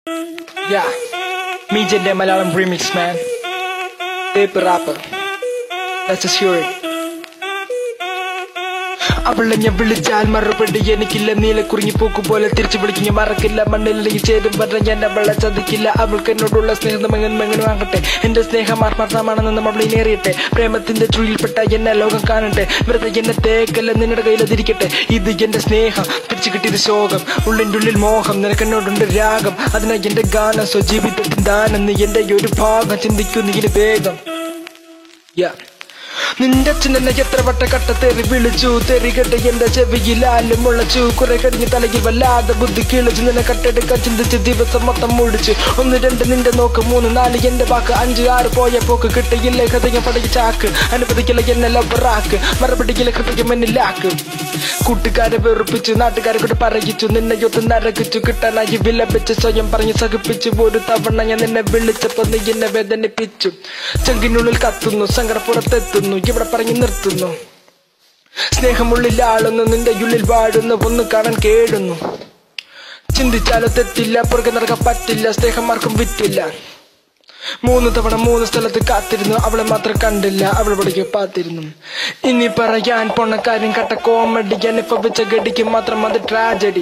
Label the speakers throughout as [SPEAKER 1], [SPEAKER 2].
[SPEAKER 1] Yeah, me Jende Malayalam remix, man. Paper rapper. Let's just hear it. അവളെ ഞാൻ വിളിച്ചാൽ മറുപടി എനിക്കില്ല നീല കുറുങ്ങി പോക്കു പോലെ തിരിച്ചു വിളിക്കും ഞാൻ മറക്കില്ല മണ്ണിലേക്ക് ചേരും പറഞ്ഞ ഞാൻ അവളെ ചതിക്കില്ല അവൾക്ക് എന്നോടുള്ള സ്നേഹം എങ്ങനെ ആകട്ടെ എന്റെ സ്നേഹം ആത്മാർത്ഥമാണെന്ന് നമ്മൾ ഇനേറിയട്ടെ പ്രേമത്തിന്റെ ചുഴിയിൽപ്പെട്ട എന്നെ ലോകം കാണട്ടെ വെറുതെ എന്നെ തേക്കല്ല നിങ്ങളുടെ കയ്യിലതിരിക്കട്ടെ ഇത് എന്റെ സ്നേഹം പിടിച്ചു കിട്ടിയത് ശോകം ഉള്ളിൻ്റെ ഉള്ളിൽ മോഹം നിനക്ക് എന്നോടുണ്ട് രാഗം അതിനാ എന്റെ ഗാനം സ്വജീവിതത്തിൻ ദാനം നീ എന്റെ ഒരു ഭാഗം ചിന്തിക്കൂ നീ ഇനി വേഗം Yeah. നിന്റെ അച്ഛൻ എന്നെ എത്ര വട്ട കട്ട തെറി വിളിച്ചു തെറി കെട്ട് എന്റെ ചെവിയിൽ ആലും മുളച്ചു കുറെ കഴിഞ്ഞ് തലയിൽ വല്ലാതെ ബുദ്ധി കിളിച്ചു നിന്നെ കട്ടെടുക്കാൻ ചിന്തിച്ച് ദിവസം മൊത്തം മുടിച്ചു ഒന്ന് രണ്ട് നിന്റെ നോക്ക് മൂന്ന് നാല് എന്റെ വാക്ക് അഞ്ച് ആറ് പോയ പോക്ക് കിട്ടിയില്ല ഹൃദയം പടയ ചാക്ക് അനുവദിക്കില്ല എന്നെ ലവറാക്ക് മറുപടിയില്ല ഹൃദയം എന്നിലാക്ക് കൂട്ടുകാരെ വെറുപ്പിച്ചു നാട്ടുകാരെ കൊണ്ട് പറയിച്ചു നിന്നെ യൊത്ത് നരകിച്ചു കിട്ടാനായി വിലപിച്ച് സ്വയം പറഞ്ഞ് സഹിപ്പിച്ചു ഒരു തവണ ഞാൻ നിന്നെ വിളിച്ചപ്പോ നീ എന്നെ വേദനിപ്പിച്ചു ചെങ്കിനുള്ളിൽ കത്തുന്നു സങ്കടപ്പുറത്തെത്തുന്നു ഇവിടെ പറഞ്ഞു നിർത്തുന്നു സ്നേഹമുള്ളിൽ ആളുന്നു നിന്റെ ഉള്ളിൽ വാഴുന്നു ഒന്ന് കാണാൻ കേടുന്നു ചിന്തിച്ചാലോ തെറ്റില്ല പുറകെ നടക്കാൻ പറ്റില്ല സ്നേഹമാർക്കും വിറ്റില്ല മൂന്ന് തവണ മൂന്ന് സ്ഥലത്ത് കാത്തിരുന്നു അവളെ മാത്രം കണ്ടില്ല അവൾ ഇവിടേക്ക് പാത്തിരുന്നു ഇനി പറയാൻ പോണ കാര്യം കട്ട കോമഡി അനുഭവിച്ച ഗഡിക്ക് മാത്രം അത് ട്രാജഡി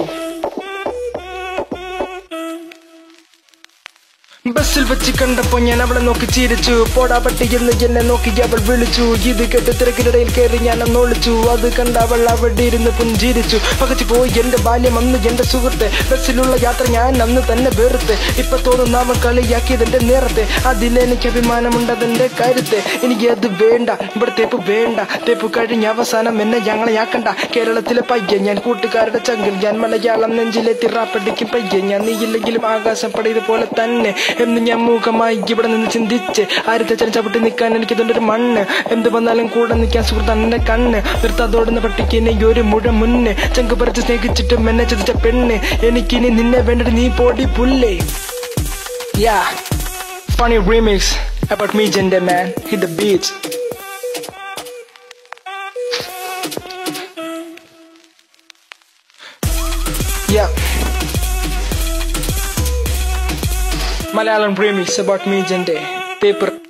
[SPEAKER 1] ബസ്സിൽ വെച്ച് കണ്ടപ്പോ ഞാൻ അവളെ നോക്കി ചിരിച്ചു പോടാ പട്ടി എന്ന് എന്നെ നോക്കി അവൾ വിളിച്ചു ഇത് കേട്ട് തിരക്കിനിടയിൽ കയറി ഞാൻ അന്ന് ഒളിച്ചു അത് കണ്ട അവൾ അവിടെ ഇരുന്ന് പുഞ്ചിരിച്ചു പകച്ചു പോയി എന്റെ ബാല്യം അന്ന് എന്റെ സുഹൃത്തെ ബസ്സിലുള്ള യാത്ര ഞാൻ അന്ന് തന്നെ വെറുത്തെ ഇപ്പൊ തോന്നുന്ന അവൾ കളിയാക്കിയത് എന്റെ നേരത്തെ അതിലെനിക്ക് അഭിമാനമുണ്ട് അതെന്റെ കരുത്തെ എനിക്ക് അത് വേണ്ട ഇവിടെ തേപ്പ് വേണ്ട തേപ്പ് കഴിഞ്ഞ അവസാനം എന്നെ ഞങ്ങളെയാക്കണ്ട കേരളത്തിലെ പയ്യൻ ഞാൻ കൂട്ടുകാരുടെ ചങ്കിൽ ഞാൻ മലയാളം നെഞ്ചിലെ തിറാപ്പടിക്കും പയ്യൻ ഞാൻ നീയില്ലെങ്കിലും ആകാശം പടയത് പോലെ തന്നെ എന്ന് ഞാൻ മൂകമായി ഇവിടെ നിന്ന് ചിന്തിച്ച് ആരത്തെ ചവിട്ടി നിൽക്കാൻ എനിക്ക് ഒരു മണ്ണ് എന്ത് വന്നാലും കൂടെ നിൽക്കാൻ സുഹൃത്ത് എന്റെ കണ്ണ് നിർത്താതോടുന്ന പട്ടിക്ക് ഇനി ഒരു മുഴ മുന്നേ ചങ്ക് പറിച്ച് സ്നേഹിച്ചിട്ടും എന്നെ ചതിച്ച പെണ്ണ് എനിക്കിനി നിന്നെ വേണ്ടിട്ട് നീ പോടി പുല്ലേ യാ funny remix about me gender man hit the beats yeah Malayalam remix about me gender paper